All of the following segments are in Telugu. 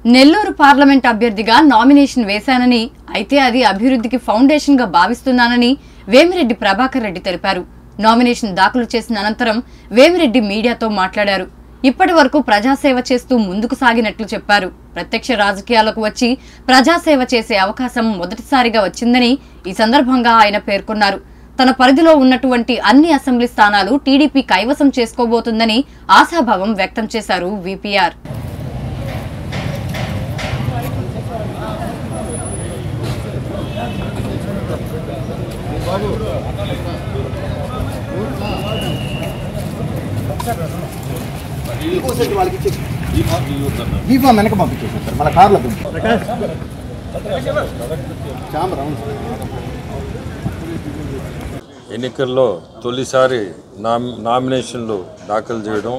నెల్లూరు పార్లమెంట్ అభ్యర్థిగా నామినేషన్ వేశానని అయితే అది అభివృద్ధికి ఫౌండేషన్ గా భావిస్తున్నానని వేమిరెడ్డి ప్రభాకర్ రెడ్డి తెలిపారు నామినేషన్ దాఖలు చేసిన అనంతరం వేమిరెడ్డి మీడియాతో మాట్లాడారు ఇప్పటి వరకు ప్రజాసేవ చేస్తూ ముందుకు సాగినట్లు చెప్పారు ప్రత్యక్ష రాజకీయాలకు వచ్చి ప్రజాసేవ చేసే అవకాశం మొదటిసారిగా వచ్చిందని ఈ సందర్భంగా ఆయన పేర్కొన్నారు తన పరిధిలో ఉన్నటువంటి అన్ని అసెంబ్లీ స్థానాలు టీడీపీ కైవసం చేసుకోబోతుందని ఆశాభావం వ్యక్తం చేశారు విపిఆర్ ఇంకోసారి వాళ్ళకి ఇచ్చేసి ఈ ఫామ్ వెనక పంపించేసాను సార్ మన కార్లో చామ రౌండ్ సార్ ఎన్నికల్లో తొలిసారి నామ్ నామినేషన్లు దాఖలు చేయడం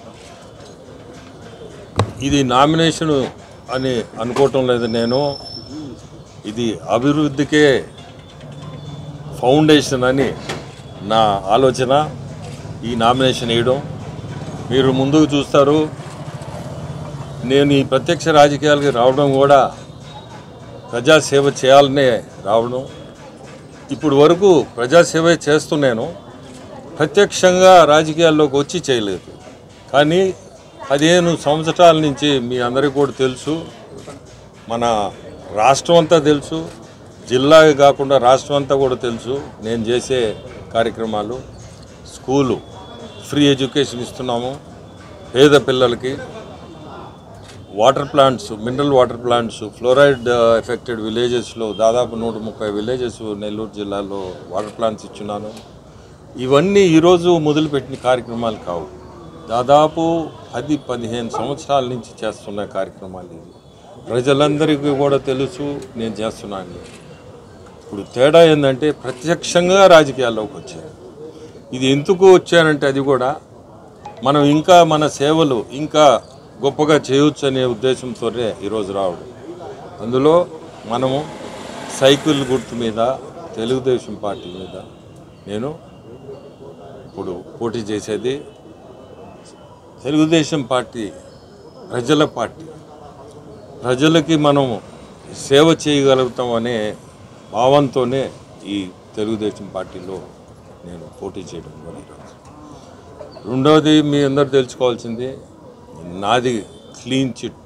ఇది నామినేషన్ అని అనుకోవటం లేదు నేను ఇది అభివృద్ధికే ఫౌండేషన్ అని నా ఆలోచన ఈ నామినేషన్ వేయడం మీరు ముందుకు చూస్తారు నేను ఈ ప్రత్యక్ష రాజకీయాలకి రావడం కూడా ప్రజాసేవ చేయాలనే రావడం ఇప్పుడు వరకు ప్రజాసేవ చేస్తున్నాను ప్రత్యక్షంగా రాజకీయాల్లోకి వచ్చి చేయలేదు కానీ పదిహేను సంవత్సరాల నుంచి మీ అందరికీ కూడా తెలుసు మన రాష్ట్రం అంతా తెలుసు జిల్లా కాకుండా రాష్ట్రం అంతా కూడా తెలుసు నేను చేసే కార్యక్రమాలు స్కూలు ఫ్రీ ఎడ్యుకేషన్ ఇస్తున్నాము పేద పిల్లలకి water plants mineral water plants fluoride affected విలేజెస్లో దాదాపు నూట ముప్పై విలేజెస్ నెల్లూరు జిల్లాలో వాటర్ ప్లాంట్స్ ఇచ్చున్నాను ఇవన్నీ ఈరోజు మొదలుపెట్టిన కార్యక్రమాలు కావు దాదాపు పది పదిహేను సంవత్సరాల నుంచి చేస్తున్న కార్యక్రమాలు ఇవి ప్రజలందరికీ కూడా తెలుసు నేను చేస్తున్నాను ఇప్పుడు తేడా ఏంటంటే ప్రత్యక్షంగా రాజకీయాల్లోకి వచ్చాను ఇది ఎందుకు వచ్చానంటే అది కూడా మనం ఇంకా మన సేవలు ఇంకా గొప్పగా చేయొచ్చు అనే ఉద్దేశంతోనే ఈరోజు రావడం అందులో మనము సైకిల్ గుర్తు మీద తెలుగుదేశం పార్టీ మీద నేను ఇప్పుడు పోటీ చేసేది తెలుగుదేశం పార్టీ ప్రజల పార్టీ ప్రజలకి మనం సేవ చేయగలుగుతాం అనే భావంతోనే ఈ తెలుగుదేశం పార్టీలో నేను పోటీ చేయడం కూడా ఈరోజు రెండవది మీ అందరు తెలుసుకోవాల్సింది నాది క్లీన్ చిట్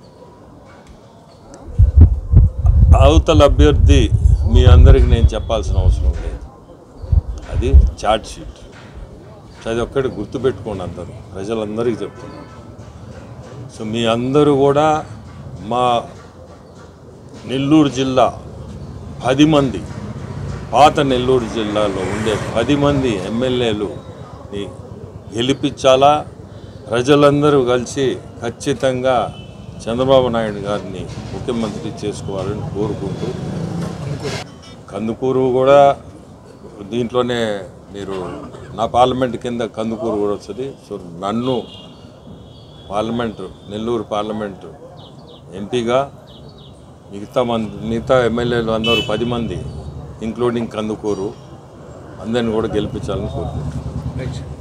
అవతల అభ్యర్థి మీ అందరికి నేను చెప్పాల్సిన అవసరం లేదు అది చార్ట్ షీట్ అది ఒక్కటి గుర్తుపెట్టుకోండి అందరూ ప్రజలందరికీ చెప్తున్నాను సో మీ అందరూ కూడా మా నెల్లూరు జిల్లా పది మంది పాత నెల్లూరు జిల్లాలో ఉండే పది మంది ఎమ్మెల్యేలుని గెలిపించాలా ప్రజలందరూ కలిసి ఖచ్చితంగా చంద్రబాబు నాయుడు గారిని ముఖ్యమంత్రి చేసుకోవాలని కోరుకుంటూ కందుకూరు కూడా దీంట్లోనే మీరు నా పార్లమెంట్ కింద కందుకూరు కూడా వస్తుంది సో నన్ను పార్లమెంటు నెల్లూరు పార్లమెంటు ఎంపీగా మిగతా మంది మిగతా ఎమ్మెల్యేలు అందరూ పది మంది ఇంక్లూడింగ్ కందుకూరు అందరిని కూడా గెలిపించాలని కోరుకుంటున్నాను